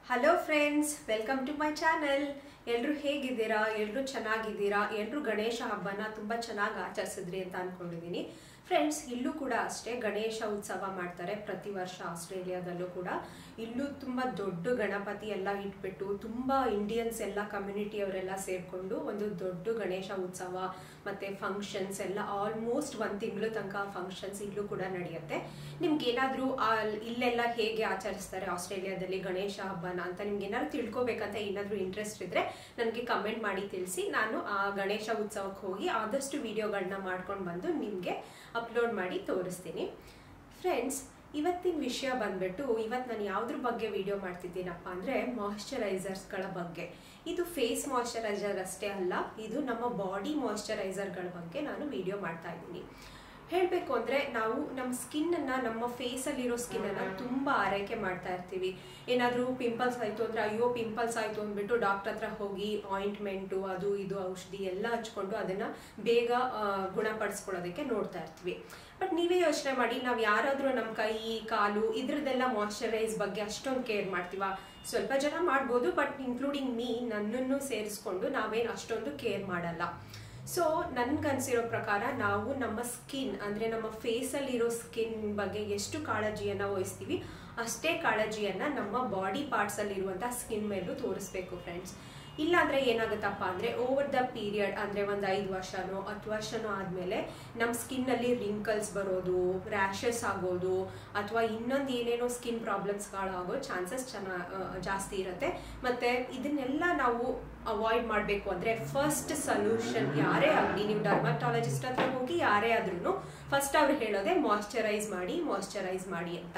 hello friends welcome to my channel ಎಲ್ಲರೂ ಹೇಗಿದ್ದೀರಾ ಎಲ್ಲರೂ ಚೆನ್ನಾಗಿದ್ದೀರಾ ಎಲ್ಲರೂ ಗಣೇಶ ಹಬ್ಬನ ತುಂಬ ಚೆನ್ನಾಗಿ ಆಚರಿಸಿದ್ರಿ ಅಂತ ಅನ್ಕೊಂಡಿದ್ದೀನಿ ಫ್ರೆಂಡ್ಸ್ ಇಲ್ಲೂ ಕೂಡ ಅಷ್ಟೇ ಗಣೇಶ ಉತ್ಸವ ಮಾಡ್ತಾರೆ ಪ್ರತಿ ವರ್ಷ ಆಸ್ಟ್ರೇಲಿಯಾದಲ್ಲೂ ಕೂಡ ಇಲ್ಲೂ ತುಂಬ ದೊಡ್ಡ ಗಣಪತಿ ಎಲ್ಲ ಇಟ್ಬಿಟ್ಟು ತುಂಬ ಇಂಡಿಯನ್ಸ್ ಎಲ್ಲ ಕಮ್ಯುನಿಟಿಯವರೆಲ್ಲ ಸೇರಿಕೊಂಡು ಒಂದು ದೊಡ್ಡ ಗಣೇಶ ಉತ್ಸವ ಮತ್ತು ಫಂಕ್ಷನ್ಸ್ ಎಲ್ಲ ಆಲ್ಮೋಸ್ಟ್ ಒಂದು ತಿಂಗಳು ತನಕ ಫಂಕ್ಷನ್ಸ್ ಇಲ್ಲೂ ಕೂಡ ನಡೆಯುತ್ತೆ ನಿಮ್ಗೆ ಏನಾದರೂ ಇಲ್ಲೆಲ್ಲ ಹೇಗೆ ಆಚರಿಸ್ತಾರೆ ಆಸ್ಟ್ರೇಲಿಯಾದಲ್ಲಿ ಗಣೇಶ ಹಬ್ಬನ ಅಂತ ನಿಮ್ಗೆ ಏನಾದ್ರು ತಿಳ್ಕೊಬೇಕಂತ ಏನಾದರೂ ಇಂಟ್ರೆಸ್ಟ್ ಇದ್ರೆ ನನಗೆ ಕಮೆಂಟ್ ಮಾಡಿ ತಿಳಿಸಿ ನಾನು ಆ ಗಣೇಶ ಉತ್ಸವಕ್ಕೆ ಹೋಗಿ ಆದಷ್ಟು ವಿಡಿಯೋಗಳನ್ನ ಮಾಡ್ಕೊಂಡು ಬಂದು ನಿಮಗೆ ಅಪ್ಲೋಡ್ ಮಾಡಿ ತೋರಿಸ್ತೀನಿ ಫ್ರೆಂಡ್ಸ್ ಇವತ್ತಿನ ವಿಷಯ ಬಂದ್ಬಿಟ್ಟು ಇವತ್ತು ನಾನು ಯಾವುದ್ರ ಬಗ್ಗೆ ವಿಡಿಯೋ ಮಾಡ್ತಿದ್ದೀನಪ್ಪ ಅಂದರೆ ಮಾಯ್ಶ್ಚರೈಸರ್ಸ್ಗಳ ಬಗ್ಗೆ ಇದು ಫೇಸ್ ಮಾಯ್ಶ್ಚರೈಸರ್ ಅಷ್ಟೇ ಅಲ್ಲ ಇದು ನಮ್ಮ ಬಾಡಿ ಮಾಯ್ಶ್ಚರೈಸರ್ಗಳ ಬಗ್ಗೆ ನಾನು ವಿಡಿಯೋ ಮಾಡ್ತಾ ಇದ್ದೀನಿ ಹೇಳಬೇಕು ಅಂದರೆ ನಾವು ನಮ್ಮ ಸ್ಕಿನ್ನನ್ನು ನಮ್ಮ ಫೇಸಲ್ಲಿರೋ ಸ್ಕಿನ್ನನ್ನು ತುಂಬ ಆರೈಕೆ ಮಾಡ್ತಾ ಇರ್ತೀವಿ ಏನಾದರೂ ಪಿಂಪಲ್ಸ್ ಆಯಿತು ಅಂದರೆ ಅಯ್ಯೋ ಪಿಂಪಲ್ಸ್ ಆಯಿತು ಅಂದ್ಬಿಟ್ಟು ಡಾಕ್ಟರ್ ಹತ್ರ ಹೋಗಿ ಆಯಿಂಟ್ಮೆಂಟು ಅದು ಇದು ಔಷಧಿ ಎಲ್ಲ ಹಚ್ಕೊಂಡು ಅದನ್ನು ಬೇಗ ಗುಣಪಡಿಸ್ಕೊಳ್ಳೋದಕ್ಕೆ ನೋಡ್ತಾ ಇರ್ತೀವಿ ಬಟ್ ನೀವೇ ಯೋಚನೆ ಮಾಡಿ ನಾವು ಯಾರಾದರೂ ನಮ್ಮ ಕೈ ಕಾಲು ಇದ್ರದ್ದೆಲ್ಲ ಮಾಯ್ಶ್ಚರೈಸ್ ಬಗ್ಗೆ ಅಷ್ಟೊಂದು ಕೇರ್ ಮಾಡ್ತೀವ ಸ್ವಲ್ಪ ಜನ ಮಾಡ್ಬೋದು ಬಟ್ ಇನ್ಕ್ಲೂಡಿಂಗ್ ಮೀ ನನ್ನನ್ನು ಸೇರಿಸ್ಕೊಂಡು ನಾವೇನು ಅಷ್ಟೊಂದು ಕೇರ್ ಮಾಡಲ್ಲ ಸೊ ನನ್ಗನ್ಸಿರೋ ಪ್ರಕಾರ ನಾವು ನಮ್ಮ ಸ್ಕಿನ್ ಅಂದರೆ ನಮ್ಮ ಫೇಸಲ್ಲಿರೋ ಸ್ಕಿನ್ ಬಗ್ಗೆ ಎಷ್ಟು ಕಾಳಜಿಯನ್ನು ವಹಿಸ್ತೀವಿ ಅಷ್ಟೇ ಕಾಳಜಿಯನ್ನು ನಮ್ಮ ಬಾಡಿ ಪಾರ್ಟ್ಸಲ್ಲಿರುವಂಥ ಸ್ಕಿನ್ ಮೇಲೂ ತೋರಿಸ್ಬೇಕು ಫ್ರೆಂಡ್ಸ್ ಇಲ್ಲಾಂದರೆ ಏನಾಗುತ್ತಪ್ಪ ಅಂದರೆ ಓವರ್ ದ ಪೀರಿಯಡ್ ಅಂದರೆ ಒಂದು ಐದು ವರ್ಷನೋ ಹತ್ತು ವರ್ಷನೋ ಆದಮೇಲೆ ನಮ್ಮ ಸ್ಕಿನ್ನಲ್ಲಿ ರಿಂಕಲ್ಸ್ ಬರೋದು ರ್ಯಾಷಸ್ ಆಗೋದು ಅಥವಾ ಇನ್ನೊಂದು ಏನೇನೋ ಸ್ಕಿನ್ ಪ್ರಾಬ್ಲಮ್ಸ್ಗಳಾಗೋ ಚಾನ್ಸಸ್ ಚೆನ್ನ ಜಾಸ್ತಿ ಇರುತ್ತೆ ಮತ್ತು ಇದನ್ನೆಲ್ಲ ನಾವು ಅವಾಯ್ಡ್ ಮಾಡಬೇಕು ಅಂದರೆ ಫಸ್ಟ್ ಸೊಲ್ಯೂಷನ್ ಯಾರೇ ಆಗಲಿ ನೀವು ಡರ್ಮಟಾಲಜಿಸ್ಟ್ ಹತ್ರ ಹೋಗಿ ಯಾರೇ ಆದ್ರೂ ಫಸ್ಟ್ ಅವ್ರು ಹೇಳೋದೇ ಮಾಯ್ಶ್ಚರೈಸ್ ಮಾಡಿ ಮಾಯ್ಶ್ಚರೈಸ್ ಮಾಡಿ ಅಂತ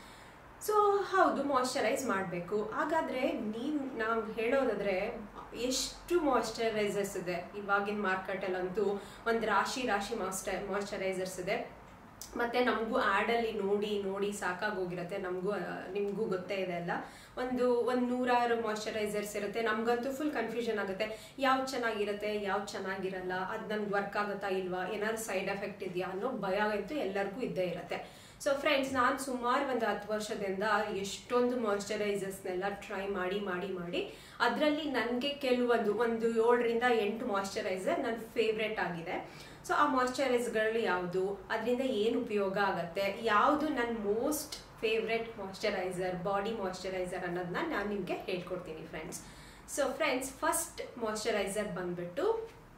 ಸೊ ಹೌದು ಮಾಯ್ಶ್ಚರೈಸ್ ಮಾಡಬೇಕು ಹಾಗಾದರೆ ನೀವು ನಾವು ಹೇಳೋದಾದರೆ ಎಷ್ಟು ಮಾಯ್ಶ್ಚರೈಸರ್ಸ್ ಇದೆ ಇವಾಗಿನ ಮಾರ್ಕೆಟಲ್ಲಂತೂ ಒಂದು ರಾಶಿ ರಾಶಿ ಮಾಸ್ಟರ್ ಮಾಯ್ಶ್ಚರೈಸರ್ಸ್ ಇದೆ ಮತ್ತು ನಮಗೂ ಆ್ಯಡಲ್ಲಿ ನೋಡಿ ನೋಡಿ ಸಾಕಾಗೋಗಿರುತ್ತೆ ನಮಗೂ ನಿಮಗೂ ಗೊತ್ತೇ ಇದೆ ಅಲ್ಲ ಒಂದು ಒಂದು ನೂರಾರು ಮಾಯ್ಶ್ಚರೈಸರ್ಸ್ ಇರುತ್ತೆ ನಮಗಂತೂ ಫುಲ್ ಕನ್ಫ್ಯೂಷನ್ ಆಗುತ್ತೆ ಯಾವ್ದು ಚೆನ್ನಾಗಿರುತ್ತೆ ಯಾವ್ದು ಚೆನ್ನಾಗಿರಲ್ಲ ಅದು ನಮ್ಗೆ ವರ್ಕ್ ಆಗುತ್ತಾ ಇಲ್ವಾ ಏನಾದ್ರು ಸೈಡ್ ಎಫೆಕ್ಟ್ ಇದೆಯಾ ಅನ್ನೋ ಭಯ ಅಂತೂ ಎಲ್ಲರಿಗೂ ಇದ್ದೇ ಇರುತ್ತೆ ಸೊ ಫ್ರೆಂಡ್ಸ್ ನಾನು ಸುಮಾರು ಒಂದು ಹತ್ತು ವರ್ಷದಿಂದ ಎಷ್ಟೊಂದು ಮಾಯ್ಶ್ಚರೈಸರ್ಸ್ನೆಲ್ಲ ಟ್ರೈ ಮಾಡಿ ಮಾಡಿ ಮಾಡಿ ಅದರಲ್ಲಿ ನನಗೆ ಕೆಲವೊಂದು ಒಂದು ಏಳರಿಂದ ಎಂಟು ಮಾಯ್ಶ್ಚರೈಸರ್ ನನ್ನ ಫೇವ್ರೆಟ್ ಆಗಿದೆ ಸೊ ಆ ಮಾಯ್ಶ್ಚರೈಸ್ಗಳು ಯಾವುದು ಅದರಿಂದ ಏನು ಉಪಯೋಗ ಆಗುತ್ತೆ ಯಾವುದು ನನ್ನ most favourite moisturiser body moisturiser ಅನ್ನೋದನ್ನ ನಾನು ನಿಮಗೆ ಹೇಳ್ಕೊಡ್ತೀನಿ friends so friends first moisturiser ಬಂದ್ಬಿಟ್ಟು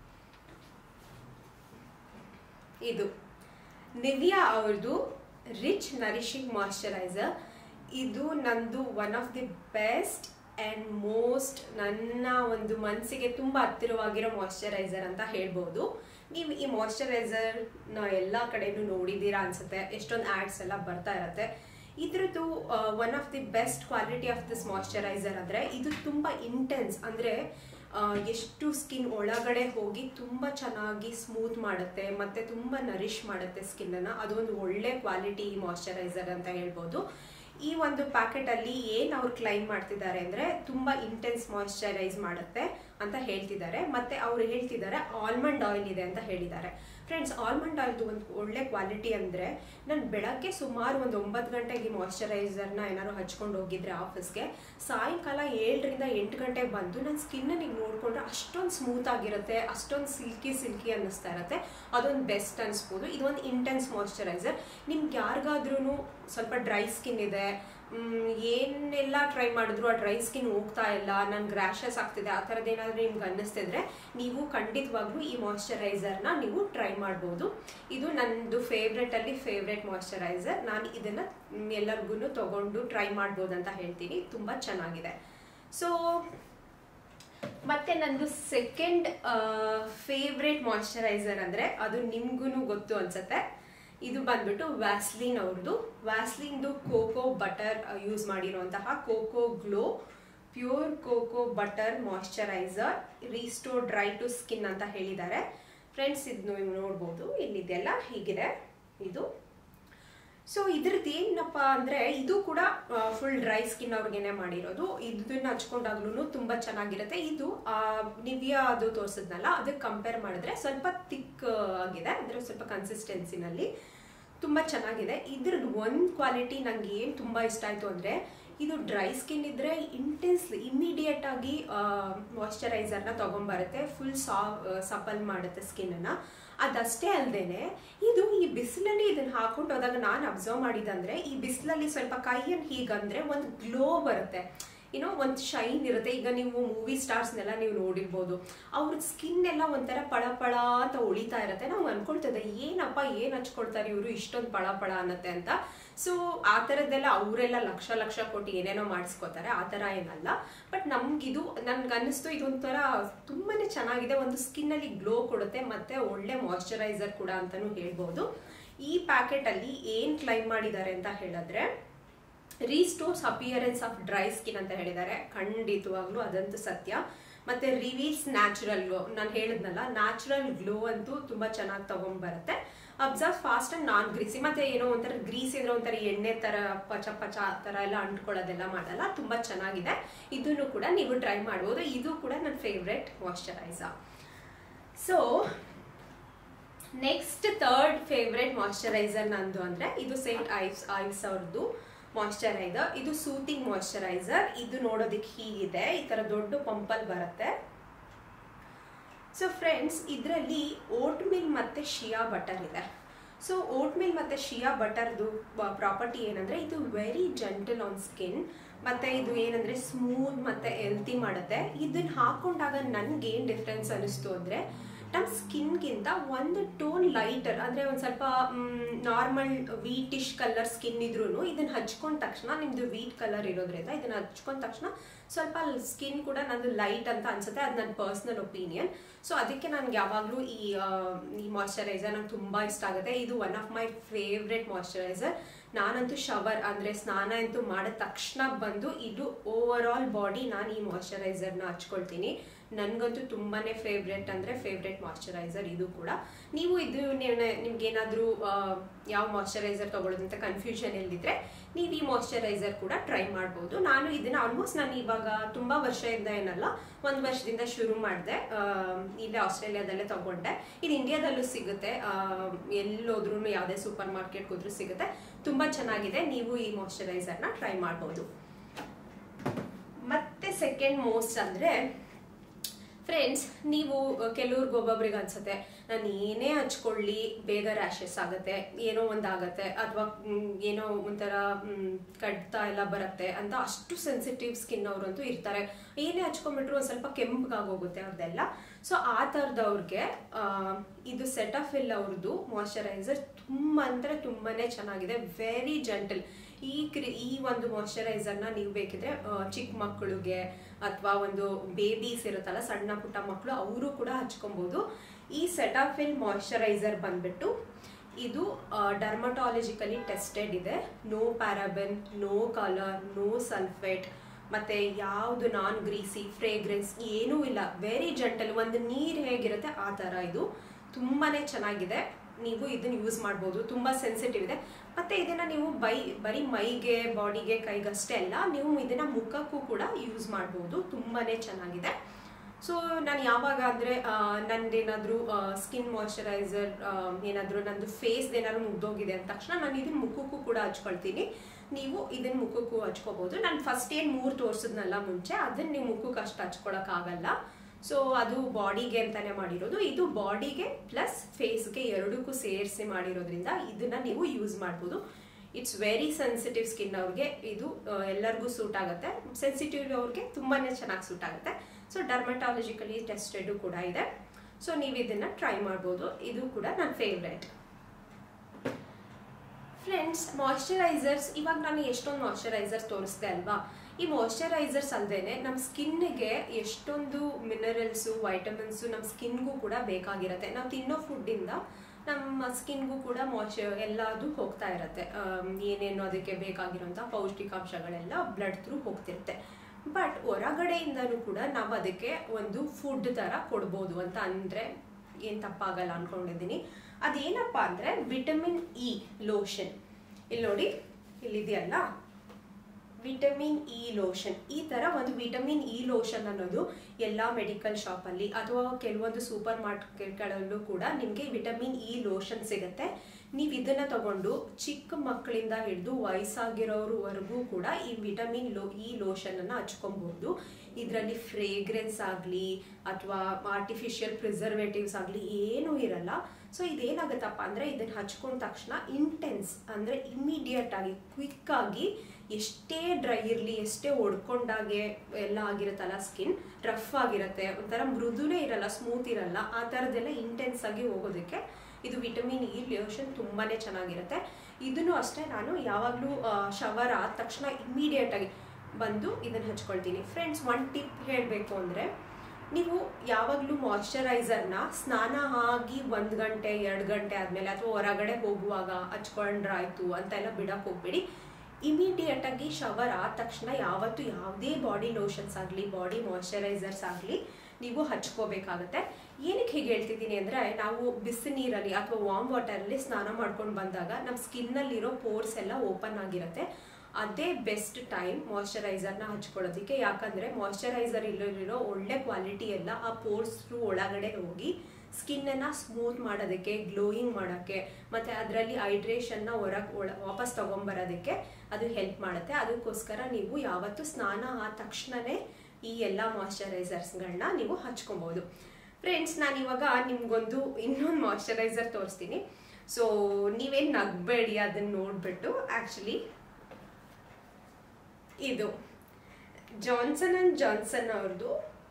ಇದು ನಿವಿಯಾ ಅವ್ರದ್ದು ರಿಚ್ ನರಿಶಿಂಗ್ ಮಾಯ್ಶ್ಚರೈಸರ್ ಇದು ನಂದು one of the best and most ನನ್ನ ಒಂದು ಮನಸ್ಸಿಗೆ ತುಂಬ ಹತ್ತಿರವಾಗಿರೋ ಮಾಯ್ಶ್ಚರೈಸರ್ ಅಂತ ಹೇಳ್ಬೋದು ನೀವು ಈ ಮಾಯ್ಶ್ಚರೈಸರ್ನ ಎಲ್ಲ ಕಡೆನೂ ನೋಡಿದ್ದೀರಾ ಅನ್ಸುತ್ತೆ ಎಷ್ಟೊಂದು ಆ್ಯಡ್ಸ್ ಎಲ್ಲ ಬರ್ತಾ ಇರುತ್ತೆ ಇದ್ರದ್ದು one of the best quality of this moisturiser ಅಂದರೆ ಇದು ತುಂಬ ಇಂಟೆನ್ಸ್ ಅಂದರೆ ಎಷ್ಟು ಸ್ಕಿನ್ ಒಳಗಡೆ ಹೋಗಿ ತುಂಬ ಚೆನ್ನಾಗಿ ಸ್ಮೂತ್ ಮಾಡುತ್ತೆ ಮತ್ತು ತುಂಬ ನರಿಶ್ ಮಾಡುತ್ತೆ ಸ್ಕಿನ್ನನ್ನು ಅದೊಂದು ಒಳ್ಳೆ ಕ್ವಾಲಿಟಿ ಮಾಯ್ಶ್ಚರೈಸರ್ ಅಂತ ಹೇಳ್ಬೋದು ಈ ಒಂದು ಪ್ಯಾಕೆಟಲ್ಲಿ ಏನು ಅವ್ರು ಕ್ಲೈಮ್ ಮಾಡ್ತಿದ್ದಾರೆ ಅಂದರೆ ತುಂಬ ಇಂಟೆನ್ಸ್ ಮಾಯ್ಶ್ಚರೈಸ್ ಮಾಡುತ್ತೆ ಅಂತ ಹೇಳ್ತಿದ್ದಾರೆ ಮತ್ತು ಅವ್ರು ಹೇಳ್ತಿದ್ದಾರೆ ಆಲ್ಮಂಡ್ ಆಯಿಲ್ ಇದೆ ಅಂತ ಹೇಳಿದ್ದಾರೆ ಫ್ರೆಂಡ್ಸ್ ಆಲ್ಮಂಡ್ ಆಯಿಲ್ದು ಒಂದು ಒಳ್ಳೆ ಕ್ವಾಲಿಟಿ ಅಂದರೆ ನಾನು ಬೆಳಗ್ಗೆ ಸುಮಾರು ಒಂದು ಒಂಬತ್ತು ಗಂಟೆಗೆ ಮಾಯ್ಶ್ಚರೈಸರ್ನ ಏನಾದ್ರು ಹಚ್ಕೊಂಡು ಹೋಗಿದ್ರೆ ಆಫೀಸ್ಗೆ ಸಾಯಂಕಾಲ ಏಳರಿಂದ ಎಂಟು ಗಂಟೆಗೆ ಬಂದು ನನ್ನ ಸ್ಕಿನ್ನನ್ನು ನೋಡಿಕೊಂಡ್ರೆ ಅಷ್ಟೊಂದು ಸ್ಮೂತ್ ಆಗಿರುತ್ತೆ ಅಷ್ಟೊಂದು ಸಿಲ್ಕಿ ಸಿಲ್ಕಿ ಅನ್ನಿಸ್ತಾ ಇರುತ್ತೆ ಅದೊಂದು ಬೆಸ್ಟ್ ಅನಿಸ್ಬೋದು ಇದೊಂದು ಇಂಟೆನ್ಸ್ ಮಾಯ್ಶ್ಚರೈಸರ್ ನಿಮ್ಗೆ ಯಾರಿಗಾದ್ರೂ ಸ್ವಲ್ಪ ಡ್ರೈ ಸ್ಕಿನ್ ಇದೆ ಏನೆಲ್ಲ ಟ್ರೈ ಮಾಡಿದ್ರು ಆ ಡ್ರೈ ಸ್ಕಿನ್ ಹೋಗ್ತಾ ಇಲ್ಲ ನನ್ಗೆ ರ್ಯಾಷಸ್ ಆಗ್ತಿದೆ ಆ ಥರದ್ದು ಏನಾದರೂ ನಿಮ್ಗೆ ಅನ್ನಿಸ್ತಿದ್ರೆ ನೀವು ಖಂಡಿತವಾಗ್ಲೂ ಈ ಮಾಯ್ಶ್ಚರೈಸರ್ನ ನೀವು ಟ್ರೈ ಮಾಡ್ಬೋದು ಇದು ನನ್ನದು ಫೇವ್ರೆಟಲ್ಲಿ ಫೇವ್ರೆಟ್ ಮಾಯ್ಶ್ಚರೈಸರ್ ನಾನು ಇದನ್ನು ಎಲ್ಲರಿಗೂ ತೊಗೊಂಡು ಟ್ರೈ ಮಾಡ್ಬೋದು ಅಂತ ಹೇಳ್ತೀನಿ ತುಂಬ ಚೆನ್ನಾಗಿದೆ ಸೊ ಮತ್ತೆ ನಂದು ಸೆಕೆಂಡ್ ಫೇವ್ರೆಟ್ ಮಾಯ್ಶ್ಚರೈಸರ್ ಅಂದರೆ ಅದು ನಿಮ್ಗೂ ಗೊತ್ತು ಅನ್ಸುತ್ತೆ ಇದು ಬಂದ್ಬಿಟ್ಟು ವ್ಯಾಸ್ಲಿನ್ ಅವ್ರದ್ದು ವ್ಯಾಸ್ಲಿನ್ದು ಕೋಕೋ ಬಟರ್ ಯೂಸ್ ಮಾಡಿರುವಂತಹ cocoa glow pure cocoa butter moisturiser restore dry to skin ಅಂತ ಹೇಳಿದ್ದಾರೆ ಫ್ರೆಂಡ್ಸ್ ಇದು ನೀವು ನೋಡ್ಬೋದು ಇಲ್ಲಿದೆಲ್ಲ ಹೀಗಿದೆ ಇದು ಸೊ ಇದ್ರದ್ದು ಏನಪ್ಪ ಅಂದರೆ ಇದು ಕೂಡ ಫುಲ್ ಡ್ರೈ ಸ್ಕಿನ್ ಅವ್ರಿಗೇನೆ ಮಾಡಿರೋದು ಇದನ್ನ ಹಚ್ಕೊಂಡಾಗ್ಲೂ ತುಂಬ ಚೆನ್ನಾಗಿರುತ್ತೆ ಇದು ನಿವಿಯಾ ಅದು ತೋರಿಸಿದ್ನಲ್ಲ ಅದಕ್ಕೆ ಕಂಪೇರ್ ಮಾಡಿದ್ರೆ ಸ್ವಲ್ಪ ತಿಕ್ ಆಗಿದೆ ಅಂದರೆ ಸ್ವಲ್ಪ ಕನ್ಸಿಸ್ಟೆನ್ಸಿನಲ್ಲಿ ತುಂಬ ಚೆನ್ನಾಗಿದೆ ಇದ್ರದ್ದು ಒಂದು ಕ್ವಾಲಿಟಿ ನಂಗೆ ಏನು ತುಂಬ ಇಷ್ಟ ಆಯಿತು ಅಂದರೆ ಇದು ಡ್ರೈ ಸ್ಕಿನ್ ಇದ್ದರೆ ಇಂಟೆನ್ಸ್ಲಿ ಇಮಿಡಿಯೇಟ್ ಆಗಿ ಮಾಯ್ಶ್ಚರೈಸರ್ನ ತೊಗೊಂಬರುತ್ತೆ ಫುಲ್ ಸಾ ಸಪಲ್ ಮಾಡುತ್ತೆ ಸ್ಕಿನ್ನನ್ನು ಅದಷ್ಟೇ ಅಲ್ಲದೆ ಇದು ಈ ಬಿಸಿಲಲ್ಲಿ ಇದನ್ನು ಹಾಕೊಂಡು ಹೋದಾಗ ನಾನು ಅಬ್ಸರ್ವ್ ಮಾಡಿದಂದರೆ ಈ ಬಿಸಿಲಲ್ಲಿ ಸ್ವಲ್ಪ ಕೈಯನ್ನು ಹೀಗಂದರೆ ಒಂದು ಗ್ಲೋ ಬರುತ್ತೆ ಏನೋ ಒಂದು ಶೈನ್ ಇರುತ್ತೆ ಈಗ ನೀವು ಮೂವಿ ಸ್ಟಾರ್ಸ್ನೆಲ್ಲ ನೀವು ನೋಡಿರ್ಬೋದು ಅವ್ರ ಸ್ಕಿನ್ ಎಲ್ಲ ಒಂಥರ ಪಳ ಪಳ ಅಂತ ಉಳಿತಾ ಇರುತ್ತೆ ನಾವು ಅನ್ಕೊಳ್ತದೆ ಏನಪ್ಪ ಏನು ಹಚ್ಕೊಳ್ತಾರೆ ಇವರು ಇಷ್ಟೊಂದು ಪಳ ಪಳ ಅನ್ನತ್ತೆ ಅಂತ ಸೊ ಆ ಥರದ್ದೆಲ್ಲ ಅವರೆಲ್ಲ ಲಕ್ಷ ಲಕ್ಷ ಕೊಟ್ಟು ಏನೇನೋ ಮಾಡಿಸ್ಕೋತಾರೆ ಆ ಥರ ಏನಲ್ಲ ಬಟ್ ನಮ್ಗಿದು ನನ್ಗೆ ಅನ್ನಿಸ್ತು ಇದೊಂಥರ ತುಂಬಾ ಚೆನ್ನಾಗಿದೆ ಒಂದು ಸ್ಕಿನ್ನಲ್ಲಿ ಗ್ಲೋ ಕೊಡುತ್ತೆ ಮತ್ತು ಒಳ್ಳೆ ಮಾಯ್ಶ್ಚರೈಸರ್ ಕೂಡ ಅಂತಲೂ ಹೇಳ್ಬೋದು ಈ ಪ್ಯಾಕೆಟಲ್ಲಿ ಏನು ಕ್ಲೈಮ್ ಮಾಡಿದ್ದಾರೆ ಅಂತ ಹೇಳಿದ್ರೆ restores appearance of dry skin ಅಂತ ಹೇಳಿದ್ದಾರೆ ಖಂಡಿತವಾಗ್ಲೂ ಅದಂತೂ ಸತ್ಯ ಮತ್ತೆ ರಿವೀಲ್ಸ್ ನ್ಯಾಚುರಲ್ ಗ್ಲೋ ನಾನು ಹೇಳಿದ್ನಲ್ಲ ನ್ಯಾಚುರಲ್ ಗ್ಲೋ ಅಂತೂ ತುಂಬಾ ಚೆನ್ನಾಗಿ ತಗೊಂಡ್ಬರುತ್ತೆ observe fast and non greasy ಮತ್ತೆ ಏನೋ ಒಂಥರ ಗ್ರೀಸ್ ಇದ್ರೆ ಒಂಥರ ಎಣ್ಣೆ ತರ ಪಚ ಪಚ ಆ ಥರ ಎಲ್ಲ ಅಂಟ್ಕೊಳ್ಳೋದೆಲ್ಲ ಮಾಡಲ್ಲ ತುಂಬಾ ಚೆನ್ನಾಗಿದೆ ಇದನ್ನು ಕೂಡ ನೀವು ಟ್ರೈ ಮಾಡ್ಬೋದು ಇದು ಕೂಡ ನನ್ನ favourite moisturiser so next third favourite moisturiser ನಂದು ಅಂದರೆ ಇದು ಸೇಂಟ್ ಐವ್ಸ್ ಐವ್ಸ್ ಅವ್ರದ್ದು ಮಾಯ್ಶ್ಚರೈಸರ್ ಇದು ಸೂತಿಂಗ್ ಮಾಯ್ಶ್ಚರೈಸರ್ ಇದು ನೋಡೋದಕ್ಕೆ ಹೀಗಿದೆ ಈ ಥರ ದೊಡ್ಡ ಪಂಪಲ್ಲಿ ಬರುತ್ತೆ ಸೊ ಫ್ರೆಂಡ್ಸ್ ಇದರಲ್ಲಿ ಓಟ್ ಮಿಲ್ ಮತ್ತು ಶಿಯಾ ಬಟರ್ ಇದೆ ಸೊ ಓಟ್ ಮಿಲ್ ಮತ್ತು ಶಿಯಾ ಬಟರ್ದು ಪ್ರಾಪರ್ಟಿ ಏನಂದರೆ ಇದು ವೆರಿ ಜೆಂಟಲ್ ಆನ್ ಸ್ಕಿನ್ ಮತ್ತು ಇದು ಏನಂದರೆ ಸ್ಮೂತ್ ಮತ್ತು ಎಲ್ತಿ ಮಾಡುತ್ತೆ ಇದನ್ನು ಹಾಕೊಂಡಾಗ ನನಗೆ ಏನು ಡಿಫ್ರೆನ್ಸ್ ಅನ್ನಿಸ್ತು ಅಂದರೆ ನಮ್ಮ ಸ್ಕಿನ್ಗಿಂತ ಒಂದು ಟೋನ್ ಲೈಟರ್ ಅಂದರೆ ಒಂದು ಸ್ವಲ್ಪ ನಾರ್ಮಲ್ ವೀಟಿಶ್ ಕಲರ್ ಸ್ಕಿನ್ ಇದ್ರೂ ಇದನ್ನು ಹಚ್ಕೊಂಡ ತಕ್ಷಣ ನಿಮ್ಮದು ವೀಟ್ ಕಲರ್ ಇರೋದ್ರಿಂದ ಇದನ್ನು ಹಚ್ಕೊಂಡ ತಕ್ಷಣ ಸ್ವಲ್ಪ ಸ್ಕಿನ್ ಕೂಡ ನಂದು ಲೈಟ್ ಅಂತ ಅನ್ಸುತ್ತೆ ಅದು ನನ್ನ ಪರ್ಸ್ನಲ್ ಒಪಿನಿಯನ್ ಸೊ ಅದಕ್ಕೆ ನನಗೆ ಯಾವಾಗಲೂ ಈ ಈ ಮಾಯ್ಶ್ಚರೈಸರ್ ನಂಗೆ ತುಂಬ ಇಷ್ಟ ಆಗುತ್ತೆ ಇದು one of my favourite moisturiser ನಾನಂತೂ ಶವರ್ ಅಂದರೆ ಸ್ನಾನ ಅಂತೂ ಮಾಡಿದ ತಕ್ಷಣ ಬಂದು ಇದು ಓವರ್ ಆಲ್ ಬಾಡಿ ನಾನು ಈ ಮಾಯ್ಶ್ಚರೈಸರ್ನ ಹಚ್ಕೊಳ್ತೀನಿ ನನಗಂತೂ ತುಂಬಾ ಫೇವ್ರೆಟ್ ಅಂದರೆ ಫೇವ್ರೆಟ್ ಮಾಯ್ಶ್ಚರೈಸರ್ ಇದು ಕೂಡ ನೀವು ಇದು ನಿಮ್ಗೇನಾದರೂ ಯಾವ ಮಾಯ್ಶ್ಚರೈಸರ್ ತೊಗೊಳ್ಳೋದು ಅಂತ ಕನ್ಫ್ಯೂಷನ್ ಇಲ್ದಿದ್ರೆ ನೀವು ಈ ಮಾಯ್ಶ್ಚರೈಸರ್ ಕೂಡ ಟ್ರೈ ಮಾಡ್ಬೋದು ನಾನು ಇದನ್ನು ಆಲ್ಮೋಸ್ಟ್ ನಾನು ಇವಾಗ ತುಂಬ ವರ್ಷದಿಂದ ಏನಲ್ಲ ಒಂದು ವರ್ಷದಿಂದ ಶುರು ಮಾಡಿದೆ ಇಲ್ಲೇ ಆಸ್ಟ್ರೇಲಿಯಾದಲ್ಲೇ ತೊಗೊಂಡೆ ಇದು ಇಂಡಿಯಾದಲ್ಲೂ ಸಿಗುತ್ತೆ ಎಲ್ಲೋದ್ರೂ ಯಾವುದೇ ಸೂಪರ್ ಮಾರ್ಕೆಟ್ಗೆ ಹೋದ್ರೂ ಸಿಗುತ್ತೆ ತುಂಬ ಚೆನ್ನಾಗಿದೆ ನೀವು ಈ ಮಾಯ್ಶ್ಚರೈಸರ್ನ ಟ್ರೈ ಮಾಡ್ಬೋದು ಮತ್ತೆ ಸೆಕೆಂಡ್ ಮೋಸ್ಟ್ ಅಂದರೆ ಫ್ರೆಂಡ್ಸ್ ನೀವು ಕೆಲವ್ರಿಗೆ ಒಬ್ಬೊಬ್ರಿಗೆ ಅನ್ಸುತ್ತೆ ನಾನು ಏನೇ ಹಚ್ಕೊಳ್ಳಿ ಬೇಗ ರ್ಯಾಷಸ್ ಆಗುತ್ತೆ ಏನೋ ಒಂದಾಗತ್ತೆ ಅಥವಾ ಏನೋ ಒಂಥರ ಕಡ್ತಾ ಎಲ್ಲ ಬರುತ್ತೆ ಅಂತ ಅಷ್ಟು ಸೆನ್ಸಿಟಿವ್ ಸ್ಕಿನ್ ಅವರಂತೂ ಇರ್ತಾರೆ ಏನೇ ಹಚ್ಕೊಂಡ್ಬಿಟ್ರು ಒಂದು ಸ್ವಲ್ಪ ಕೆಂಪಗಾಗೋಗುತ್ತೆ ಅವ್ರದ್ದೆಲ್ಲ ಸೊ ಆ ಥರದವ್ರಿಗೆ ಇದು ಸೆಟಫಿಲ್ ಅವ್ರದ್ದು ಮಾಯ್ಶ್ಚರೈಸರ್ ತುಂಬ ಅಂದರೆ ತುಂಬಾ ಚೆನ್ನಾಗಿದೆ ವೆರಿ ಜೆಂಟಲ್ ಈ ಕ್ರಿ ಈ ಒಂದು ಮಾಯ್ಶ್ಚರೈಸರ್ನ ನೀವು ಬೇಕಿದ್ರೆ ಚಿಕ್ಕ ಮಕ್ಕಳಿಗೆ ಅಥವಾ ಒಂದು ಬೇಬೀಸ್ ಇರುತ್ತಲ್ಲ ಸಣ್ಣ ಪುಟ್ಟ ಮಕ್ಕಳು ಅವರು ಕೂಡ ಹಚ್ಕೊಬೋದು ಈ ಸೆಟಾಫಿಲ್ ಮಾಯ್ಶ್ಚರೈಸರ್ ಬಂದ್ಬಿಟ್ಟು ಇದು ಡರ್ಮಟಾಲಜಿಕಲಿ ಟೆಸ್ಟೆಡ್ ಇದೆ no paraben no colour no sulphate ಮತ್ತು ಯಾವುದು ನಾನ್ ಗ್ರೀಸಿ ಫ್ರೇಗ್ರೆನ್ಸ್ ಏನೂ ಇಲ್ಲ ವೆರಿ ಜೆಂಟಲ್ ಒಂದು ನೀರು ಹೇಗಿರುತ್ತೆ ಆ ಥರ ಇದು ತುಂಬಾ ಚೆನ್ನಾಗಿದೆ ನೀವು ಇದನ್ನು ಯೂಸ್ ಮಾಡ್ಬೋದು ತುಂಬ ಸೆನ್ಸಿಟಿವ್ ಇದೆ ಮತ್ತು ಇದನ್ನು ನೀವು ಬೈ ಬರೀ ಮೈಗೆ ಬಾಡಿಗೆ ಕೈಗಷ್ಟೇ ಅಲ್ಲ ನೀವು ಇದನ್ನು ಮುಖಕ್ಕೂ ಕೂಡ ಯೂಸ್ ಮಾಡ್ಬೋದು ತುಂಬಾ ಚೆನ್ನಾಗಿದೆ ಸೊ ನಾನು ಯಾವಾಗ ಅಂದರೆ ನಂದೇನಾದರೂ ಸ್ಕಿನ್ ಮಾಯ್ಶ್ಚರೈಸರ್ ಏನಾದರೂ ನಂದು ಫೇಸ್ ಏನಾದ್ರು ಮುಗ್ದೋಗಿದೆ ಅಂದ ತಕ್ಷಣ ನಾನು ಇದನ್ನ ಮುಖಕ್ಕೂ ಕೂಡ ಹಚ್ಕೊಳ್ತೀನಿ ನೀವು ಇದನ್ನ ಮುಖಕ್ಕೂ ಹಚ್ಕೋಬೋದು ನಾನು ಫಸ್ಟ್ ಏನು ಮೂರು ತೋರಿಸಿದ್ನಲ್ಲ ಮುಂಚೆ ಅದನ್ನ ನೀವು ಮುಖಕ್ಕೆ ಅಷ್ಟು ಹಚ್ಕೊಳಕ್ಕಾಗಲ್ಲ ಸೊ ಅದು ಬಾಡಿಗೆ ಅಂತಾನೆ ಮಾಡಿರೋದು ಇದು ಬಾಡಿಗೆ ಪ್ಲಸ್ ಫೇಸ್ಗೆ ಎರಡಕ್ಕೂ ಸೇರಿಸಿ ಮಾಡಿರೋದ್ರಿಂದ ಇದನ್ನ ನೀವು ಯೂಸ್ ಮಾಡ್ಬೋದು ಇಟ್ಸ್ ವೆರಿ ಸೆನ್ಸಿಟಿವ್ ಸ್ಕಿನ್ ಅವ್ರಿಗೆ ಇದು ಎಲ್ಲರಿಗೂ ಸೂಟ್ ಆಗುತ್ತೆ ಸೆನ್ಸಿಟಿವ್ ಅವ್ರಿಗೆ ತುಂಬಾ ಚೆನ್ನಾಗಿ ಸೂಟ್ ಆಗುತ್ತೆ ಸೊ ಡರ್ಮಟಾಲಜಿಕಲಿ ಟೆಸ್ಟೆಡು ಕೂಡ ಇದೆ ಸೊ ನೀವು ಇದನ್ನು ಟ್ರೈ ಮಾಡ್ಬೋದು ಇದು ಕೂಡ ನನ್ನ ಫೇವ್ರೆಟ್ ಫ್ರೆಂಡ್ಸ್ ಮಾಯ್ಶ್ಚರೈಸರ್ಸ್ ಇವಾಗ ನಾನು ಎಷ್ಟೊಂದು ಮಾಯ್ಶ್ಚರೈಸರ್ಸ್ ತೋರಿಸ್ದೆ ಅಲ್ವಾ ಈ ಮಾಯ್ಶ್ಚರೈಸರ್ಸ್ ಅಲ್ಲದೆ ನಮ್ಮ ಸ್ಕಿನ್ಗೆ ಎಷ್ಟೊಂದು ಮಿನರಲ್ಸು ವೈಟಮಿನ್ಸು ನಮ್ಮ ಸ್ಕಿನ್ಗೂ ಕೂಡ ಬೇಕಾಗಿರುತ್ತೆ ನಾವು ತಿನ್ನೋ ಫುಡ್ಡಿಂದ ನಮ್ಮ ಸ್ಕಿನ್ಗೂ ಕೂಡ ಮಾಯ್ಶ್ಚರ್ ಎಲ್ಲದು ಹೋಗ್ತಾ ಇರುತ್ತೆ ಏನೇನು ಅದಕ್ಕೆ ಬೇಕಾಗಿರೋಂಥ ಪೌಷ್ಟಿಕಾಂಶಗಳೆಲ್ಲ ಬ್ಲಡ್ ಥ್ರೂ ಹೋಗ್ತಿರುತ್ತೆ ಬಟ್ ಹೊರಗಡೆಯಿಂದನೂ ಕೂಡ ನಾವು ಅದಕ್ಕೆ ಒಂದು ಫುಡ್ ಥರ ಕೊಡ್ಬೋದು ಅಂತ ಅಂದರೆ ಏನು ತಪ್ಪಾಗಲ್ಲ ಅಂದ್ಕೊಂಡಿದ್ದೀನಿ ಅದೇನಪ್ಪ ಅಂದರೆ ವಿಟಮಿನ್ ಇ ಲೋಷನ್ ಇಲ್ಲಿ ನೋಡಿ ಇಲ್ಲಿದೆಯಲ್ಲ ವಿಟಮಿನ್ ಇ ಲೋಷನ್ ಈ ಥರ ಒಂದು ವಿಟಮಿನ್ ಇ ಲೋಷನ್ ಅನ್ನೋದು ಎಲ್ಲ ಮೆಡಿಕಲ್ ಶಾಪಲ್ಲಿ ಅಥವಾ ಕೆಲವೊಂದು ಸೂಪರ್ ಮಾರ್ಕೆಟ್ಗಳಲ್ಲೂ ಕೂಡ ನಿಮಗೆ ವಿಟಮಿನ್ ಇ ಲೋಷನ್ ಸಿಗುತ್ತೆ ನೀವು ಇದನ್ನ ತಗೊಂಡು ಚಿಕ್ಕ ಮಕ್ಕಳಿಂದ ಹಿಡಿದು ವಯಸ್ಸಾಗಿರೋರ್ವರೆಗೂ ಕೂಡ ಈ ವಿಟಮಿನ್ ಲೋ ಈ ಲೋಷನ್ ಅನ್ನ ಹಚ್ಕೊಬಹುದು ಇದರಲ್ಲಿ ಫ್ರೇಗ್ರೆನ್ಸ್ ಆಗಲಿ ಅಥವಾ ಆರ್ಟಿಫಿಷಿಯಲ್ ಪ್ರಿಸರ್ವೇಟಿವ್ಸ್ ಆಗಲಿ ಏನೂ ಇರಲ್ಲ ಸೊ ಇದೇನಾಗುತ್ತಪ್ಪ ಅಂದರೆ ಇದನ್ನು ಹಚ್ಕೊಂಡ ತಕ್ಷಣ ಇಂಟೆನ್ಸ್ ಅಂದರೆ ಇಮಿಡಿಯೇಟ್ ಆಗಿ ಕ್ವಿಕ್ ಆಗಿ ಎಷ್ಟೇ ಡ್ರೈ ಇರಲಿ ಎಷ್ಟೇ ಒಡ್ಕೊಂಡಾಗೆ ಎಲ್ಲ ಆಗಿರುತ್ತಲ್ಲ ಸ್ಕಿನ್ ರಫ್ ಆಗಿರುತ್ತೆ ಒಂಥರ ಮೃದುನೇ ಇರಲ್ಲ ಸ್ಮೂತ್ ಇರಲ್ಲ ಆ ಥರದ್ದೆಲ್ಲ ಇಂಟೆನ್ಸ್ ಆಗಿ ಹೋಗೋದಕ್ಕೆ ಇದು ವಿಟಮಿನ್ ಇ ಲೋಷನ್ ತುಂಬಾ ಚೆನ್ನಾಗಿರುತ್ತೆ ಇದನ್ನು ಅಷ್ಟೇ ನಾನು ಯಾವಾಗಲೂ ಶವರ್ ಆದ ತಕ್ಷಣ ಇಮಿಡಿಯೇಟ್ ಆಗಿ ಬಂದು ಇದನ್ನು ಹಚ್ಕೊಳ್ತೀನಿ ಫ್ರೆಂಡ್ಸ್ ಒನ್ ಟಿಪ್ ಹೇಳಬೇಕು ಅಂದರೆ ನೀವು ಯಾವಾಗಲೂ ಮಾಯ್ಶ್ಚರೈಸರ್ನ ಸ್ನಾನ ಆಗಿ ಒಂದು ಗಂಟೆ ಎರಡು ಗಂಟೆ ಆದಮೇಲೆ ಅಥವಾ ಹೊರಗಡೆ ಹೋಗುವಾಗ ಹಚ್ಕೊಂಡ್ರಾಯ್ತು ಅಂತೆಲ್ಲ ಬಿಡಕ್ಕೆ ಹೋಗ್ಬೇಡಿ ಇಮಿಡಿಯೇಟ್ ಆಗಿ ಶವರ್ ಆದ ತಕ್ಷಣ ಯಾವತ್ತು ಯಾವುದೇ ಬಾಡಿ ಲೋಷನ್ಸ್ ಆಗಲಿ ಬಾಡಿ ಮಾಯ್ಶ್ಚರೈಸರ್ಸ್ ಆಗಲಿ ನೀವು ಹಚ್ಕೋಬೇಕಾಗತ್ತೆ ಏನಕ್ಕೆ ಹೀಗೆ ಹೇಳ್ತಿದ್ದೀನಿ ಅಂದರೆ ನಾವು ಬಿಸಿ ನೀರಲ್ಲಿ ಅಥವಾ ವಾಮ್ ವಾಟರಲ್ಲಿ ಸ್ನಾನ ಮಾಡ್ಕೊಂಡು ಬಂದಾಗ ನಮ್ಮ ಸ್ಕಿನ್ನಲ್ಲಿರೋ ಪೋರ್ಸ್ ಎಲ್ಲ ಓಪನ್ ಆಗಿರುತ್ತೆ ಅದೇ ಬೆಸ್ಟ್ ಟೈಮ್ ಮಾಯ್ಶ್ಚರೈಸರ್ನ ಹಚ್ಕೊಳ್ಳೋದಕ್ಕೆ ಯಾಕಂದರೆ ಮಾಯ್ಶ್ಚರೈಸರ್ ಇಲ್ಲಿರೋ ಒಳ್ಳೆ ಕ್ವಾಲಿಟಿ ಎಲ್ಲ ಆ ಪೋರ್ಸ್ ಒಳಗಡೆ ಹೋಗಿ ಸ್ಕಿನ್ನನ್ನು ಸ್ಮೂತ್ ಮಾಡೋದಕ್ಕೆ ಗ್ಲೋಯಿಂಗ್ ಮಾಡೋಕ್ಕೆ ಮತ್ತು ಅದರಲ್ಲಿ ಹೈಡ್ರೇಷನ್ನ ಹೊರಗೆ ಒಳ ವಾಪಸ್ ತೊಗೊಂಬರೋದಕ್ಕೆ ಅದು ಹೆಲ್ಪ್ ಮಾಡುತ್ತೆ ಅದಕ್ಕೋಸ್ಕರ ನೀವು ಯಾವತ್ತು ಸ್ನಾನ ಆದ ತಕ್ಷಣವೇ ಈ ಎಲ್ಲ ಮಾಯ್ಶ್ಚರೈಸರ್ಸ್ಗಳನ್ನ ನೀವು ಹಚ್ಕೊಬೋದು ಫ್ರೆಂಡ್ಸ್ ನಾನು ಇವಾಗ ನಿಮ್ಗೊಂದು ಇನ್ನೊಂದು ಮಾಯ್ಶ್ಚರೈಸರ್ ತೋರಿಸ್ತೀನಿ ಸೊ ನೀವೇನು ನಗಬೇಡಿ ಅದನ್ನು ನೋಡಿಬಿಟ್ಟು ಆ್ಯಕ್ಚುಲಿ ಇದು ಜಾನ್ಸನ್ ಅಂಡ್ ಜಾನ್ಸನ್ ಅವ್ರದ್ದು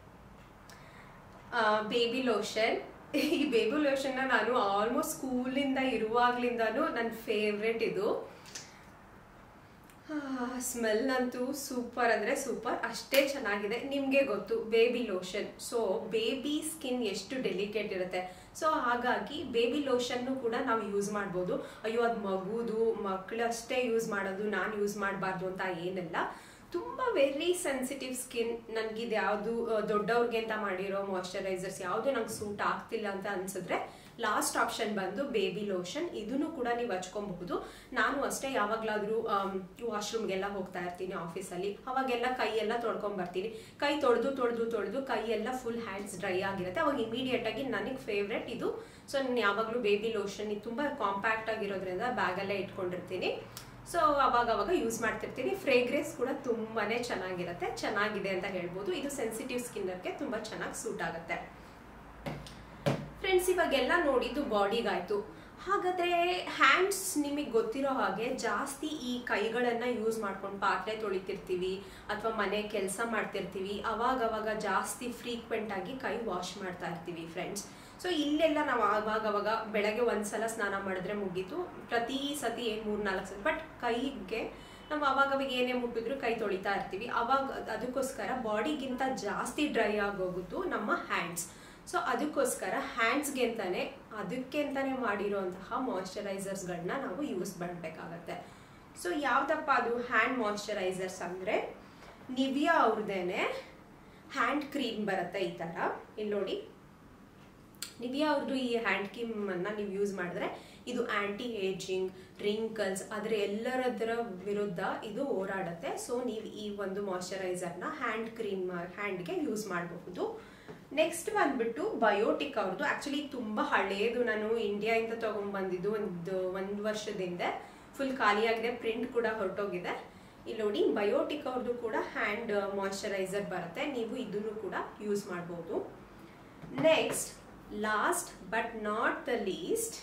ಬೇಬಿ ಲೋಷನ್ ಈ ಬೇಬಿ ಲೋಷನ್ನ ನಾನು ಆಲ್ಮೋಸ್ಟ್ ಸ್ಕೂಲಿಂದ ಇರುವಾಗ್ಲಿಂದನೂ ನನ್ನ ಫೇವ್ರೆಟ್ ಇದು ಸ್ಮೆಲ್ ಅಂತೂ ಸೂಪರ್ ಅಂದರೆ ಸೂಪರ್ ಅಷ್ಟೇ ಚೆನ್ನಾಗಿದೆ ನಿಮಗೆ ಗೊತ್ತು baby lotion so baby skin ಎಷ್ಟು ಡೆಲಿಕೇಟ್ ಇರುತ್ತೆ ಸೊ ಹಾಗಾಗಿ ಬೇಬಿ ಲೋಷನ್ನು ಕೂಡ ನಾವು ಯೂಸ್ ಮಾಡ್ಬೋದು ಅಯ್ಯೋ ಅದು ಮಗುದು ಮಕ್ಕಳು ಅಷ್ಟೇ ಯೂಸ್ ಮಾಡೋದು ನಾನು ಯೂಸ್ ಮಾಡಬಾರ್ದು ಅಂತ ಏನಿಲ್ಲ ತುಂಬ ವೆರಿ ಸೆನ್ಸಿಟಿವ್ ಸ್ಕಿನ್ ನನಗಿದು ಯಾವುದು ದೊಡ್ಡವ್ರಿಗೆ ಅಂತ ಮಾಡಿರೋ ಮಾಯ್ಶ್ಚರೈಸರ್ಸ್ ಯಾವುದು ನಂಗೆ ಸೂಟ್ ಆಗ್ತಿಲ್ಲ ಅಂತ ಅನ್ಸಿದ್ರೆ ಲಾಸ್ಟ್ ಆಪ್ಷನ್ ಬಂದು ಬೇಬಿ ಲೋಷನ್ ಇದನ್ನು ಕೂಡ ನೀವು ಹಚ್ಕೊಬಹುದು ನಾನು ಅಷ್ಟೇ ಯಾವಾಗಲಾದರೂ ವಾಶ್ರೂಮ್ಗೆಲ್ಲ ಹೋಗ್ತಾ ಇರ್ತೀನಿ ಆಫೀಸಲ್ಲಿ ಅವಾಗೆಲ್ಲ ಕೈಯೆಲ್ಲ ತೊಳ್ಕೊಂಡ್ ಬರ್ತೀನಿ ಕೈ ತೊಳೆದು ತೊಳೆದು ತೊಳೆದು ಕೈಯೆಲ್ಲ ಫುಲ್ ಹ್ಯಾಂಡ್ಸ್ ಡ್ರೈ ಆಗಿರುತ್ತೆ ಅವಾಗ ಇಮಿಡಿಯೇಟ್ ಆಗಿ ನನಗೆ ಫೇವ್ರೆಟ್ ಇದು ಸೊ ನಾನು ಯಾವಾಗಲೂ ಬೇಬಿ ಲೋಷನ್ ಇದು ತುಂಬ ಕಾಂಪ್ಯಾಕ್ಟ್ ಆಗಿರೋದ್ರಿಂದ ಬ್ಯಾಗಲ್ಲೇ ಇಟ್ಕೊಂಡಿರ್ತೀನಿ ಸೊ ಅವಾಗ ಅವಾಗ ಯೂಸ್ ಮಾಡ್ತಿರ್ತೀನಿ ಫ್ರೇಗ್ರೆನ್ಸ್ ಕೂಡ ತುಂಬಾ ಚೆನ್ನಾಗಿರುತ್ತೆ ಚೆನ್ನಾಗಿದೆ ಅಂತ ಹೇಳ್ಬೋದು ಇದು ಸೆನ್ಸಿಟಿವ್ ಸ್ಕಿನ್ನರ್ಗೆ ತುಂಬ ಚೆನ್ನಾಗಿ ಸೂಟ್ ಆಗುತ್ತೆ ಫ್ರೆಂಡ್ಸ್ ಇವಾಗೆಲ್ಲ ನೋಡಿದ್ದು ಬಾಡಿಗಾಯ್ತು ಹಾಗಾದ್ರೆ ಹ್ಯಾಂಡ್ಸ್ ನಿಮಗೆ ಗೊತ್ತಿರೋ ಹಾಗೆ ಜಾಸ್ತಿ ಈ ಕೈಗಳನ್ನು ಯೂಸ್ ಮಾಡ್ಕೊಂಡು ಪಾತ್ರೆ ತೊಳಿತಿರ್ತೀವಿ ಅಥವಾ ಮನೆ ಕೆಲಸ ಮಾಡ್ತಿರ್ತೀವಿ ಅವಾಗ ಅವಾಗ ಜಾಸ್ತಿ ಫ್ರೀಕ್ವೆಂಟ್ ಆಗಿ ಕೈ ವಾಶ್ ಮಾಡ್ತಾ ಇರ್ತೀವಿ ಫ್ರೆಂಡ್ಸ್ ಸೊ ಇಲ್ಲೆಲ್ಲ ನಾವು ಆವಾಗ ಅವಾಗ ಬೆಳಗ್ಗೆ ಒಂದ್ಸಲ ಸ್ನಾನ ಮಾಡಿದ್ರೆ ಮುಗೀತು ಪ್ರತಿ ಸತಿ ಏನು ಮೂರು ನಾಲ್ಕು ಸತಿ ಬಟ್ ಕೈಗೆ ನಾವು ಅವಾಗ ಅವಾಗ ಏನೇ ಮುಟ್ಟಿದ್ರು ಕೈ ತೊಳಿತಾ ಇರ್ತೀವಿ ಅವಾಗ ಅದಕ್ಕೋಸ್ಕರ ಬಾಡಿಗಿಂತ ಜಾಸ್ತಿ ಡ್ರೈ ಆಗೋಗುತ್ತು ನಮ್ಮ ಹ್ಯಾಂಡ್ಸ್ ಸೊ ಅದಕ್ಕೋಸ್ಕರ ಹ್ಯಾಂಡ್ಸ್ಗೆ ಅಂತಾನೆ ಅದಕ್ಕೆ ಅಂತಾನೆ ಮಾಡಿರೋಂತಹ ಮಾಯ್ಶ್ಚರೈಸರ್ಸ್ಗಳನ್ನ ನಾವು ಯೂಸ್ ಮಾಡಬೇಕಾಗತ್ತೆ ಸೊ ಯಾವುದಪ್ಪ ಅದು ಹ್ಯಾಂಡ್ ಮಾಯ್ಶ್ಚರೈಸರ್ಸ್ ಅಂದರೆ ನಿವಿಯಾ ಅವ್ರದ್ದೇನೆ ಹ್ಯಾಂಡ್ ಕ್ರೀಮ್ ಬರುತ್ತೆ ಈ ಥರ ಇಲ್ಲಿ ನೋಡಿ ನಿವಿಯಾ ಅವ್ರದ್ದು ಈ ಹ್ಯಾಂಡ್ ಕ್ರೀಮನ್ನು ನೀವು ಯೂಸ್ ಮಾಡಿದ್ರೆ ಇದು ಆ್ಯಂಟಿ ಏಜಿಂಗ್ ರಿಂಕಲ್ಸ್ ಅದರ ಎಲ್ಲರದರ ವಿರುದ್ಧ ಇದು ಹೋರಾಡುತ್ತೆ ಸೊ ನೀವು ಈ ಒಂದು ಮಾಯ್ಶ್ಚರೈಸರ್ನ ಹ್ಯಾಂಡ್ ಕ್ರೀಮ್ ಹ್ಯಾಂಡ್ಗೆ ಯೂಸ್ ಮಾಡಬಹುದು ನೆಕ್ಸ್ಟ್ ಬಂದ್ಬಿಟ್ಟು ಬಯೋಟಿಕ್ ಅವ್ರದ್ದು ಆ್ಯಕ್ಚುಲಿ ತುಂಬ ಹಳೆಯದು ನಾನು ಇಂಡಿಯಾಯಿಂದ ತೊಗೊಂಡ್ಬಂದಿದ್ದು ಒಂದು ಒಂದು ವರ್ಷದಿಂದ ಫುಲ್ ಖಾಲಿಯಾಗಿದೆ ಪ್ರಿಂಟ್ ಕೂಡ ಹೊರಟೋಗಿದೆ ಇಲ್ಲಿ ನೋಡಿ ಬಯೋಟಿಕ್ ಅವ್ರದ್ದು ಕೂಡ ಹ್ಯಾಂಡ್ ಮಾಯ್ಶ್ಚರೈಸರ್ ಬರುತ್ತೆ ನೀವು ಇದನ್ನು ಕೂಡ ಯೂಸ್ ಮಾಡ್ಬೋದು next last but not the least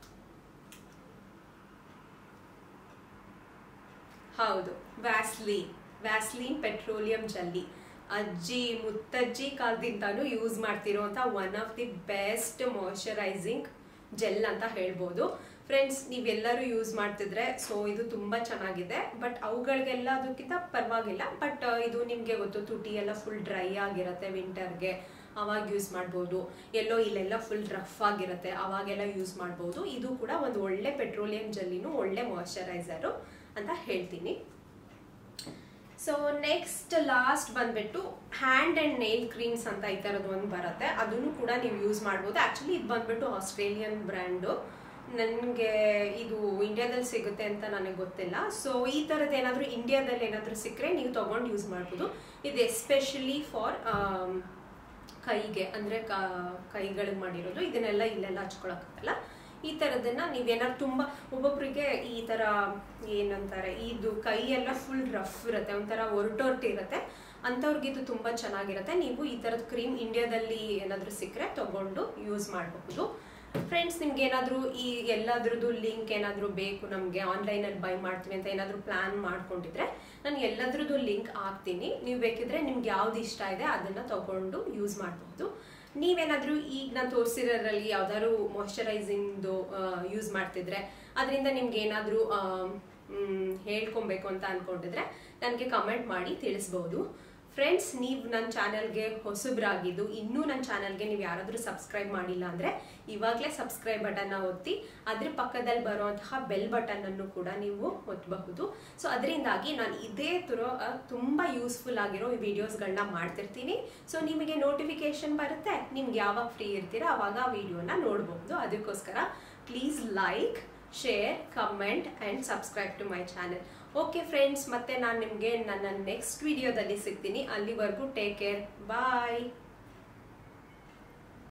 ಹೌದು ವ್ಯಾಸ್ಲೀನ್ ವ್ಯಾಸ್ಲೀನ್ ಪೆಟ್ರೋಲಿಯಂ ಜಲ್ಲಿ ಅಜ್ಜಿ ಮುತ್ತಜ್ಜಿ ಕಾಲದಿಂದನೂ ಯೂಸ್ ಮಾಡ್ತಿರೋಂಥ one of the best moisturising gel ಅಂತ ಹೇಳ್ಬೋದು ಫ್ರೆಂಡ್ಸ್ ನೀವೆಲ್ಲರೂ ಯೂಸ್ ಮಾಡ್ತಿದ್ರೆ ಸೊ ಇದು ತುಂಬ ಚೆನ್ನಾಗಿದೆ ಬಟ್ ಅವುಗಳಿಗೆಲ್ಲ ಅದಕ್ಕಿಂತ ಪರವಾಗಿಲ್ಲ ಬಟ್ ಇದು ನಿಮಗೆ ಗೊತ್ತು ತುಟಿ ಎಲ್ಲ ಫುಲ್ ಡ್ರೈ ಆಗಿರುತ್ತೆ ವಿಂಟರ್ಗೆ ಅವಾಗ ಯೂಸ್ ಮಾಡ್ಬೋದು ಎಲ್ಲೋ ಇಲ್ಲೆಲ್ಲ ಫುಲ್ ರಫ್ ಆಗಿರುತ್ತೆ ಅವಾಗೆಲ್ಲ ಯೂಸ್ ಮಾಡ್ಬೋದು ಇದು ಕೂಡ ಒಂದು ಒಳ್ಳೆ ಪೆಟ್ರೋಲಿಯಂ ಜಲ್ಲಿನೂ ಒಳ್ಳೆ ಮಾಯ್ಶ್ಚರೈಸರು ಅಂತ ಹೇಳ್ತೀನಿ ಸೊ ನೆಕ್ಸ್ಟ್ ಲಾಸ್ಟ್ ಬಂದ್ಬಿಟ್ಟು ಹ್ಯಾಂಡ್ ಆ್ಯಂಡ್ ನೇಲ್ ಕ್ರೀಮ್ಸ್ ಅಂತ ಈ ಥರದ್ದು ಒಂದು ಬರುತ್ತೆ ಅದನ್ನು ಕೂಡ ನೀವು ಯೂಸ್ ಮಾಡ್ಬೋದು ಆ್ಯಕ್ಚುಲಿ ಇದು ಬಂದ್ಬಿಟ್ಟು ಆಸ್ಟ್ರೇಲಿಯನ್ ಬ್ರ್ಯಾಂಡು ನನಗೆ ಇದು ಇಂಡಿಯಾದಲ್ಲಿ ಸಿಗುತ್ತೆ ಅಂತ ನನಗೆ ಗೊತ್ತಿಲ್ಲ ಸೊ ಈ ಥರದ್ದು ಏನಾದರೂ ಇಂಡಿಯಾದಲ್ಲಿ ಏನಾದರೂ ಸಿಕ್ಕರೆ ನೀವು ತೊಗೊಂಡು ಯೂಸ್ ಮಾಡ್ಬೋದು ಇದು ಎಸ್ಪೆಷಲಿ ಫಾರ್ ಕೈಗೆ ಅಂದರೆ ಕೈಗಳಿಗೆ ಮಾಡಿರೋದು ಇದನ್ನೆಲ್ಲ ಇಲ್ಲೆಲ್ಲ ಹಚ್ಕೊಳಕ್ಕಾಗಲ್ಲ ಈ ಥರದನ್ನ ನೀವೇನಾದ್ರು ತುಂಬ ಒಬ್ಬೊಬ್ರಿಗೆ ಈ ಥರ ಏನಂತಾರೆ ಇದು ಕೈ ಎಲ್ಲ ಫುಲ್ ರಫ್ ಇರುತ್ತೆ ಒಂಥರ ಒರಟೊರ್ಟಿರುತ್ತೆ ಅಂಥವ್ರಿಗೆ ಇದು ತುಂಬ ಚೆನ್ನಾಗಿರುತ್ತೆ ನೀವು ಈ ಥರದ ಕ್ರೀಮ್ ಇಂಡಿಯಾದಲ್ಲಿ ಏನಾದರೂ ಸಿಕ್ಕರೆ ತಗೊಂಡು ಯೂಸ್ ಮಾಡಬಹುದು ಫ್ರೆಂಡ್ಸ್ ನಿಮ್ಗೆ ಏನಾದರೂ ಈ ಎಲ್ಲದ್ರದ್ದು ಲಿಂಕ್ ಏನಾದರೂ ಬೇಕು ನಮಗೆ ಆನ್ಲೈನಲ್ಲಿ ಬೈ ಮಾಡ್ತೀವಿ ಅಂತ ಏನಾದರೂ ಪ್ಲಾನ್ ಮಾಡ್ಕೊಂಡಿದ್ರೆ ನಾನು ಎಲ್ಲದ್ರದ್ದು ಲಿಂಕ್ ಹಾಕ್ತೀನಿ ನೀವು ಬೇಕಿದ್ರೆ ನಿಮ್ಗೆ ಯಾವ್ದು ಇಷ್ಟ ಇದೆ ಅದನ್ನು ತಗೊಂಡು ಯೂಸ್ ಮಾಡಬಹುದು ನೀವೇನಾದರೂ ಈಗ ನಾನು ತೋರಿಸಿರೋದ್ರಲ್ಲಿ ಯಾವ್ದಾದ್ರು ಮಾಯಶ್ಚರೈಸಿಂಗ್ದು ಯೂಸ್ ಮಾಡ್ತಿದ್ರೆ ಅದರಿಂದ ನಿಮ್ಗೆ ಏನಾದರೂ ಹೇಳ್ಕೊಬೇಕು ಅಂತ ಅನ್ಕೊಂಡಿದ್ರೆ ನನಗೆ ಕಮೆಂಟ್ ಮಾಡಿ ತಿಳಿಸ್ಬೋದು ಫ್ರೆಂಡ್ಸ್ ನೀವು ನನ್ನ ಚಾನಲ್ಗೆ ಹೊಸಬ್ರಾಗಿದ್ದು ಇನ್ನೂ ನನ್ನ ಚಾನಲ್ಗೆ ನೀವು ಯಾರಾದರೂ ಸಬ್ಸ್ಕ್ರೈಬ್ ಮಾಡಿಲ್ಲ ಅಂದರೆ ಇವಾಗಲೇ ಸಬ್ಸ್ಕ್ರೈಬ್ ಬಟನ್ನ ಒತ್ತಿ ಅದ್ರ ಪಕ್ಕದಲ್ಲಿ ಬರುವಂತಹ ಬೆಲ್ ಬಟನನ್ನು ಕೂಡ ನೀವು ಒತ್ತಬಹುದು ಸೊ ಅದರಿಂದಾಗಿ ನಾನು ಇದೇ ಥರ ತುಂಬ ಯೂಸ್ಫುಲ್ ಆಗಿರೋ ವಿಡಿಯೋಸ್ಗಳನ್ನ ಮಾಡ್ತಿರ್ತೀನಿ ಸೊ ನಿಮಗೆ ನೋಟಿಫಿಕೇಶನ್ ಬರುತ್ತೆ ನಿಮ್ಗೆ ಯಾವಾಗ ಫ್ರೀ ಇರ್ತೀರಾ ಅವಾಗ ಆ ವಿಡಿಯೋನ ನೋಡ್ಬೋದು ಅದಕ್ಕೋಸ್ಕರ please like share comment and subscribe to my channel okay friends ಮತ್ತೆ ನಾನು ನಿಮಗೆ ನನ್ನ ನೆಕ್ಸ್ಟ್ ವಿಡಿಯೋದಲ್ಲಿ ಸಿಗ್ತೀನಿ ಅಲ್ಲಿವರೆಗೂ ಟೇಕ್ ಕೇರ್ ಬಾಯ್